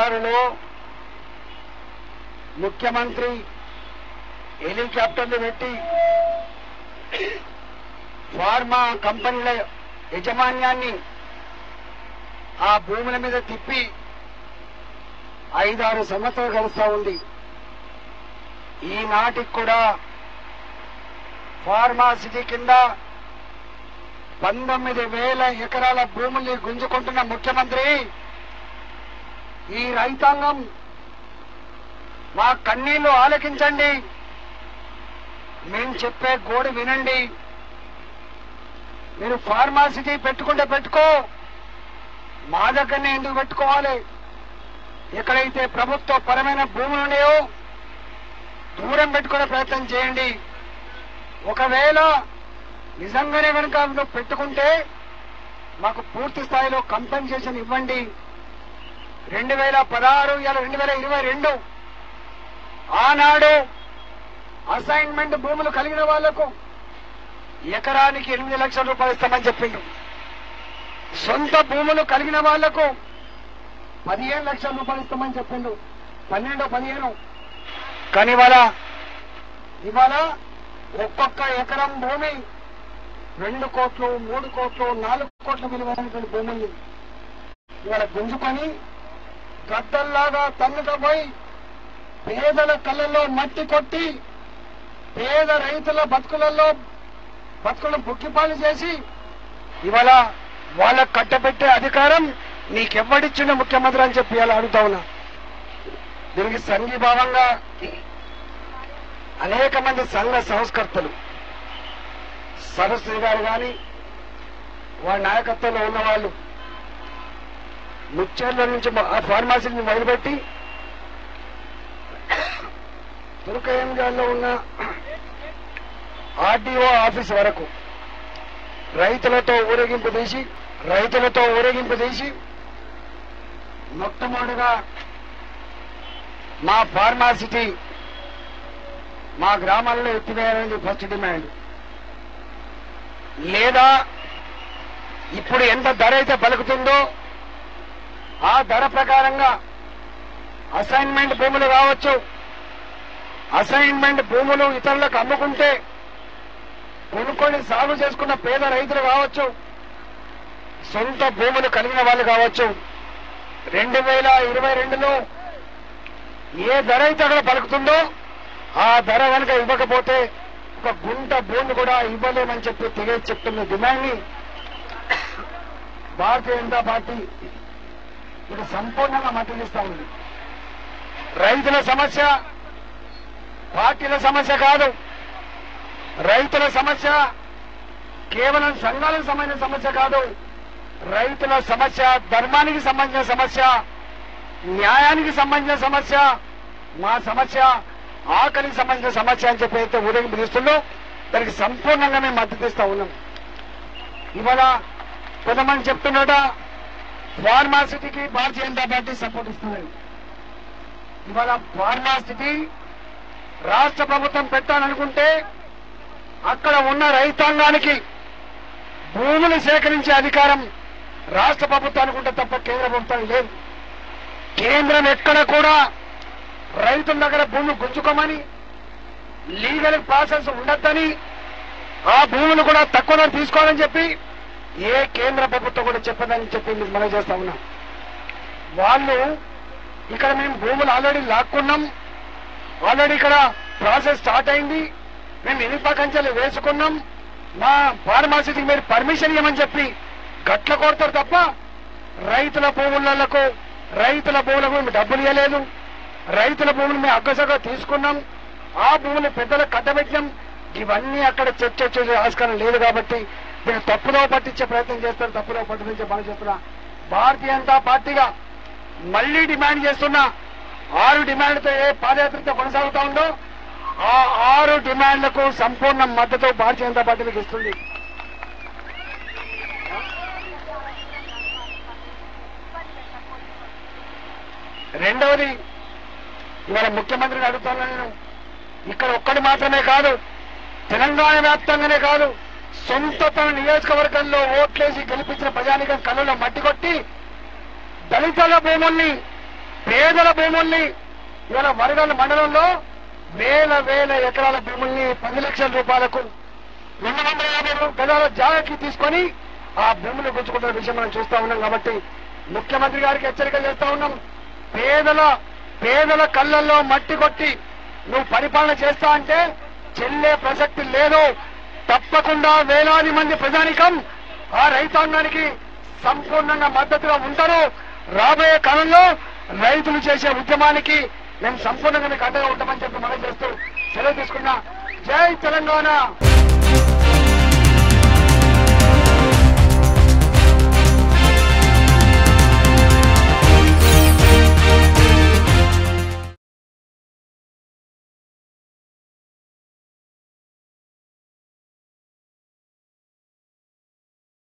పదహారులో ముఖ్యమంత్రి హెలికాప్టర్లు పెట్టి ఫార్మా కంపెనీల యజమాన్యాన్ని ఆ భూముల మీద తిప్పి ఐదారు సంవత్సరాలు గడుస్తా ఉంది ఈనాటికి కూడా ఫార్మాసిటీ కింద పంతొమ్మిది వేల ఎకరాల భూముల్ని గుంజుకుంటున్న ముఖ్యమంత్రి ఈ రైతాంగం మా కన్నీళ్లు ఆలకించండి మేము చెప్పే గోడు వినండి మీరు ఫార్మాసిటీ పెట్టుకుంటే పెట్టుకో మా దగ్గరనే ఎందుకు పెట్టుకోవాలి ఎక్కడైతే ప్రభుత్వ పరమైన భూములు ఉన్నాయో దూరం పెట్టుకునే ప్రయత్నం చేయండి ఒకవేళ నిజంగానే కనుక నువ్వు పెట్టుకుంటే మాకు పూర్తి స్థాయిలో కంపెన్సేషన్ ఇవ్వండి రెండు వేల పదహారు ఇలా రెండు వేల ఇరవై రెండు ఆనాడు అసైన్మెంట్ భూములు కలిగిన వాళ్లకు ఎకరానికి ఎనిమిది లక్షల రూపాయలు ఇస్తామని చెప్పిండు సొంత భూములు కలిగిన వాళ్లకు పదిహేను లక్షల రూపాయలు ఇస్తామని చెప్పిండు పన్నెండు పదిహేను కానీ ఇవాళ ఇవాళ ఒక్కొక్క ఎకరం భూమి రెండు కోట్లు మూడు కోట్లు నాలుగు కోట్ల విలువైనటువంటి భూముల్ని ఇవాళ గుంజుకొని గద్దల్లాగా తన్నుకపోయి పేదల కళ్ళల్లో మట్టి కొట్టి పేద రైతుల బతుకులలో బతుకులను బుక్కిపాలు చేసి ఇవాళ వాళ్ళకు కట్టబెట్టే అధికారం నీకెవ్వడిచ్చిన ముఖ్యమంత్రి అని చెప్పి అలా అడుగుతా ఉన్నా దీనికి సంఘీభావంగా అనేక మంది సంఘ సంస్కర్తలు సరస్వతి గారు కానీ వారి నాయకత్వంలో ఉన్న వాళ్ళు ముచ్చేర్ల నుంచి మ- ఆ ఫార్మసీని మొదలుపెట్టి తుర్కయంగాల్లో ఉన్న ఆర్డీఓ ఆఫీస్ వరకు రైతులతో ఊరేగింపు తీసి రైతులతో ఊరేగింపు తీసి మొట్టమొదటిగా మా ఫార్మాసిటీ మా గ్రామాల్లో ఎత్తివేయాలనేది ఫస్ట్ డిమాండ్ లేదా ఇప్పుడు ఎంత ధర అయితే పలుకుతుందో ఆ ధర ప్రకారంగా అసైన్మెంట్ భూములు కావచ్చు అసైన్మెంట్ భూములు ఇతరులకు అమ్ముకుంటే కొనుక్కొని సాగు చేసుకున్న పేద రైతులు కావచ్చు సొంత భూములు కలిగిన వాళ్ళు కావచ్చు రెండు వేల ఇరవై రెండులో ఏ ధర అయితే అక్కడ పలుకుతుందో ఆ ధర కనుక ఇవ్వకపోతే ఒక గుంట భూమి కూడా ఇవ్వలేమని చెప్పి తెగేసి చెప్తున్న డిమాండ్ ని భారతీయ జనతా పార్టీ ఇది సంపూర్ణంగా మద్దతిస్తా ఉంది రైతుల సమస్య పార్టీల సమస్య కాదు రైతుల సమస్య కేవలం సంఘాలకు సంబంధించిన సమస్య కాదు రైతుల సమస్య ధర్మానికి సంబంధించిన సమస్య న్యాయానికి సంబంధించిన సమస్య మా సమస్య ఆకలికి సంబంధించిన సమస్య అని చెప్పి అయితే ఊరేగింపు తీస్తుందో దానికి సంపూర్ణంగా మేము మద్దతు ఇస్తా ఉన్నాం ఇవాళ కొంతమంది చెప్తున్నట ఫార్మాసిటీకి భారతీయ జనతా పార్టీ సపోర్ట్ ఇస్తున్నది ఇవాళ ఫార్మాసిటీ రాష్ట్ర ప్రభుత్వం పెట్టాలనుకుంటే అక్కడ ఉన్న రైతాంగానికి భూములు సేకరించే అధికారం రాష్ట్ర ప్రభుత్వానికి ఉంటే తప్ప కేంద్ర ప్రభుత్వానికి లేదు కేంద్రం ఎక్కడ కూడా రైతుల దగ్గర భూమి గుంజుకోమని లీగల్ ప్రాసెస్ ఉండద్దని ఆ భూములు కూడా తక్కువ ధర తీసుకోవాలని చెప్పి ఏ కేంద్ర ప్రభుత్వం కూడా చెప్పదని చెప్పి మీకు మనం చేస్తా ఉన్నాం వాళ్ళు ఇక్కడ మేము భూములు ఆల్రెడీ లాక్కున్నాం ఆల్రెడీ ఇక్కడ ప్రాసెస్ స్టార్ట్ అయింది మేము ఇనుప కంచెలు వేసుకున్నాం మా ఫార్మాసిటీకి మీరు పర్మిషన్ ఇవ్వమని చెప్పి గట్ల కొడతారు తప్ప రైతుల భూములకు రైతుల భూములకు మేము డబ్బులు ఇవ్వలేదు రైతుల భూములు మేము అగ్గసగా తీసుకున్నాం ఆ భూములు పెద్దలకు కట్టబెట్టినాం ఇవన్నీ అక్కడ చర్చ చేసే ఆస్కారం లేదు కాబట్టి దీన్ని తప్పుదో పట్టించే ప్రయత్నం చేస్తారు తప్పుదో పట్టించే పని చేస్తున్నా భారతీయ జనతా పార్టీగా మళ్లీ డిమాండ్ చేస్తున్నా ఆరు డిమాండ్తో ఏ పాదయాత్రతో కొనసాగుతా ఉందో ఆ ఆరు డిమాండ్లకు సంపూర్ణ మద్దతు భారతీయ జనతా పార్టీ మీకు ఇస్తుంది రెండవది ఇవాళ ముఖ్యమంత్రిని అడుగుతాను నేను ఇక్కడ ఒక్కటి మాత్రమే కాదు తెలంగాణ వ్యాప్తంగానే కాదు సొంత తన నియోజకవర్గంలో ఓట్లేసి గెలిపించిన ప్రజానికం కళ్ళలో మట్టి కొట్టి దళితుల భూముల్ని పేదల భూముల్ని ఇవాళ వరగల్ మండలంలో వేల వేల ఎకరాల భూముల్ని పది లక్షల రూపాయలకు రెండు వందల యాభై రూ- గజాల జాగాకి తీసుకొని ఆ భూములు గుంజుకుంటున్న విషయం మనం చూస్తా ఉన్నాం కాబట్టి ముఖ్యమంత్రి గారికి హెచ్చరిక చేస్తా ఉన్నాం పేదల పేదల కళ్ళల్లో మట్టి కొట్టి నువ్వు పరిపాలన చేస్తా అంటే చెల్లే ప్రసక్తి లేదు తప్పకుండా వేలాది మంది ప్రజానికం ఆ రైతాంగానికి సంపూర్ణంగా మద్దతుగా ఉంటారు రాబోయే కాలంలో రైతులు చేసే ఉద్యమానికి మేము సంపూర్ణంగా మీకు అండగా ఉంటామని చెప్పి మనం చేస్తూ సెలవు తీసుకున్నా జై తెలంగాణ